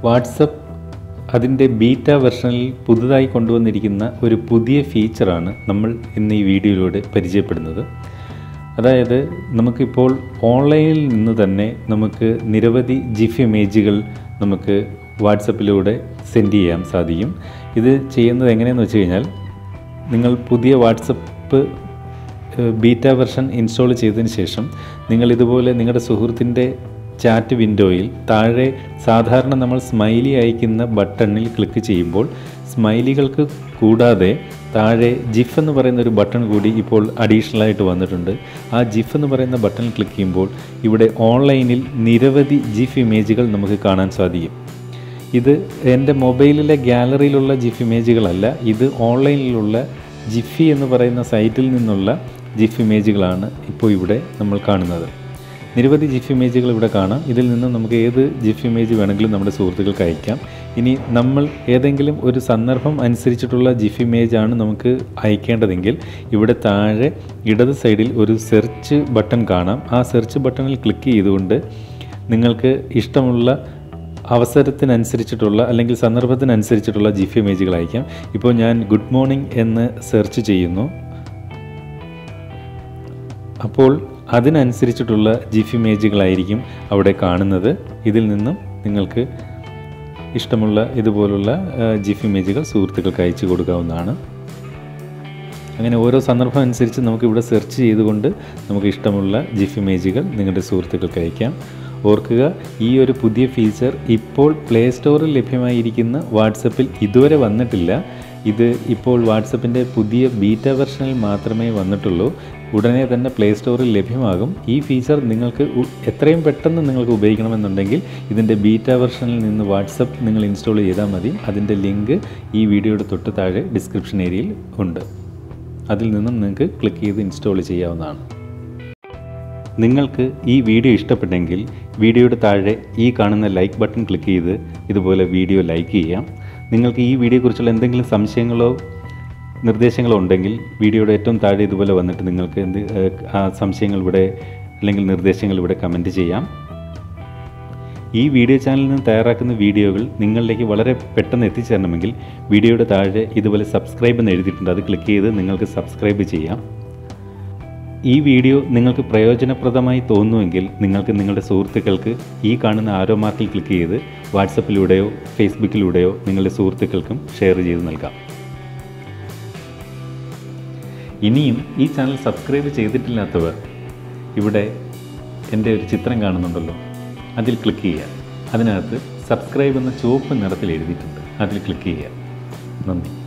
WhatsApp അതിൻ്റെ beta വെർഷനിൽ പുതുതായി കൊണ്ടുവന്നിരിക്കുന്ന ഒരു പുതിയ ഫീച്ചറാണ് നമ്മൾ ഇന്ന് ഈ വീഡിയോയിലൂടെ പരിചയപ്പെടുന്നത് അതായത് നമുക്കിപ്പോൾ ഓൺലൈനിൽ നിന്ന് തന്നെ നമുക്ക് നിരവധി ജിഫ് ഇമേജുകൾ നമുക്ക് വാട്സപ്പിലൂടെ സെൻഡ് ചെയ്യാൻ സാധിക്കും ഇത് ചെയ്യുന്നത് എങ്ങനെയെന്ന് വെച്ച് കഴിഞ്ഞാൽ നിങ്ങൾ പുതിയ വാട്സപ്പ് ബീറ്റ വെർഷൻ ഇൻസ്റ്റാൾ ചെയ്തതിന് ശേഷം നിങ്ങൾ ഇതുപോലെ നിങ്ങളുടെ സുഹൃത്തിൻ്റെ ചാറ്റ് വിൻഡോയിൽ താഴെ സാധാരണ നമ്മൾ സ്മൈലി അയക്കുന്ന ബട്ടണിൽ ക്ലിക്ക് ചെയ്യുമ്പോൾ സ്മൈലികൾക്ക് കൂടാതെ താഴെ ജിഫ് എന്ന് പറയുന്ന ഒരു ബട്ടൺ കൂടി ഇപ്പോൾ അഡീഷണൽ ആയിട്ട് വന്നിട്ടുണ്ട് ആ ജിഫ് എന്ന് പറയുന്ന ബട്ടൺ ക്ലിക്ക് ചെയ്യുമ്പോൾ ഇവിടെ ഓൺലൈനിൽ നിരവധി ജിഫ് ഇമേജുകൾ നമുക്ക് കാണാൻ സാധിക്കും ഇത് എൻ്റെ മൊബൈലിലെ ഗാലറിയിലുള്ള ജിഫ് ഇമേജുകളല്ല ഇത് ഓൺലൈനിലുള്ള ജിഫി എന്ന് പറയുന്ന സൈറ്റിൽ നിന്നുള്ള ജിഫ് ഇമേജുകളാണ് ഇപ്പോൾ ഇവിടെ നമ്മൾ കാണുന്നത് നിരവധി ജിഫ് ഇമേജുകൾ ഇവിടെ കാണാം ഇതിൽ നിന്ന് നമുക്ക് ഏത് ജിഫ് ഇമേജ് വേണമെങ്കിലും നമ്മുടെ സുഹൃത്തുക്കൾക്ക് അയക്കാം ഇനി നമ്മൾ ഏതെങ്കിലും ഒരു സന്ദർഭം അനുസരിച്ചിട്ടുള്ള ജിഫ് ഇമേജ് ആണ് നമുക്ക് അയക്കേണ്ടതെങ്കിൽ ഇവിടെ താഴെ ഇടത് സൈഡിൽ ഒരു സെർച്ച് ബട്ടൺ കാണാം ആ സെർച്ച് ബട്ടണിൽ ക്ലിക്ക് ചെയ്തുകൊണ്ട് നിങ്ങൾക്ക് ഇഷ്ടമുള്ള അവസരത്തിനനുസരിച്ചിട്ടുള്ള അല്ലെങ്കിൽ സന്ദർഭത്തിനനുസരിച്ചിട്ടുള്ള ജിഫ് ഇമേജുകൾ അയക്കാം ഇപ്പോൾ ഞാൻ ഗുഡ് മോർണിംഗ് എന്ന് സെർച്ച് ചെയ്യുന്നു അപ്പോൾ അതിനനുസരിച്ചിട്ടുള്ള ജിഫ് ഇമേജുകളായിരിക്കും അവിടെ കാണുന്നത് ഇതിൽ നിന്നും നിങ്ങൾക്ക് ഇഷ്ടമുള്ള ഇതുപോലുള്ള ജിഫ് ഇമേജുകൾ സുഹൃത്തുക്കൾക്ക് അയച്ചു കൊടുക്കാവുന്നതാണ് അങ്ങനെ ഓരോ സന്ദർഭം അനുസരിച്ച് നമുക്ക് ഇവിടെ സെർച്ച് ചെയ്തുകൊണ്ട് നമുക്ക് ഇഷ്ടമുള്ള ജിഫ് ഇമേജുകൾ നിങ്ങളുടെ സുഹൃത്തുക്കൾക്ക് അയക്കാം ഓർക്കുക ഈ ഒരു പുതിയ ഫീച്ചർ ഇപ്പോൾ പ്ലേ സ്റ്റോറിൽ ലഭ്യമായിരിക്കുന്ന വാട്സപ്പിൽ ഇതുവരെ വന്നിട്ടില്ല ഇത് ഇപ്പോൾ വാട്സപ്പിൻ്റെ പുതിയ ബീറ്റ വെർഷനിൽ മാത്രമേ വന്നിട്ടുള്ളൂ ഉടനെ തന്നെ പ്ലേ സ്റ്റോറിൽ ലഭ്യമാകും ഈ ഫീച്ചർ നിങ്ങൾക്ക് ഉ- എത്രയും പെട്ടെന്ന് നിങ്ങൾക്ക് ഉപയോഗിക്കണമെന്നുണ്ടെങ്കിൽ ഇതിൻ്റെ ബീറ്റ വെർഷനിൽ നിന്ന് വാട്സപ്പ് നിങ്ങൾ ഇൻസ്റ്റാൾ ചെയ്താൽ മതി അതിൻ്റെ ലിങ്ക് ഈ വീഡിയോയുടെ തൊട്ട് താഴെ ഡിസ്ക്രിപ്ഷൻ ഏരിയയിൽ ഉണ്ട് അതിൽ നിന്നും നിങ്ങൾക്ക് ക്ലിക്ക് ചെയ്ത് ഇൻസ്റ്റാൾ ചെയ്യാവുന്നതാണ് നിങ്ങൾക്ക് ഈ വീഡിയോ ഇഷ്ടപ്പെട്ടെങ്കിൽ വീഡിയോയുടെ താഴെ ഈ കാണുന്ന ലൈക്ക് ബട്ടൺ ക്ലിക്ക് ചെയ്ത് ഇതുപോലെ വീഡിയോ ലൈക്ക് ചെയ്യാം നിങ്ങൾക്ക് ഈ വീഡിയോയെക്കുറിച്ചുള്ള എന്തെങ്കിലും സംശയങ്ങളോ നിർദ്ദേശങ്ങളോ ഉണ്ടെങ്കിൽ വീഡിയോയുടെ ഏറ്റവും താഴെ ഇതുപോലെ വന്നിട്ട് നിങ്ങൾക്ക് എന്ത് ഏഹ്, ആ സംശയങ്ങൾ ഇവിടെ അല്ലെങ്കിൽ നിർദ്ദേശങ്ങൾ ഇവിടെ കമൻറ്റ് ചെയ്യാം ഈ വീഡിയോ ചാനലിൽ നിന്ന് തയ്യാറാക്കുന്ന വീഡിയോകൾ നിങ്ങളിലേക്ക് വളരെ പെട്ടെന്ന് എത്തിച്ചേരണമെങ്കിൽ വീഡിയോയുടെ താഴെ ഇതുപോലെ സബ്സ്ക്രൈബ് എന്ന് എഴുതിയിട്ടുണ്ട് അത് ക്ലിക്ക് ചെയ്ത് നിങ്ങൾക്ക് സബ്സ്ക്രൈബ് ചെയ്യാം ഈ വീഡിയോ നിങ്ങൾക്ക് പ്രയോജനപ്രദമായി തോന്നുമെങ്കിൽ നിങ്ങൾക്ക് നിങ്ങളുടെ സുഹൃത്തുക്കൾക്ക് ഈ കാണുന്ന ആരോ മാർക്കിൽ ക്ലിക്ക് ചെയ്ത് വാട്സപ്പിലൂടെയോ ഫേസ്ബുക്കിലൂടെയോ നിങ്ങളുടെ സുഹൃത്തുക്കൾക്കും ഷെയർ ചെയ്ത് നൽകാം ഇനിയും ഈ ചാനൽ സബ്സ്ക്രൈബ് ചെയ്തിട്ടില്ലാത്തവർ ഇവിടെ എൻ്റെ ഒരു ചിത്രം കാണുന്നുണ്ടല്ലോ അതിൽ ക്ലിക്ക് ചെയ്യുക അതിനകത്ത് സബ്സ്ക്രൈബ് എന്ന ചുവപ്പ് നിറത്തിൽ എഴുതിയിട്ടുണ്ട് അതിൽ ക്ലിക്ക് ചെയ്യുക നന്ദി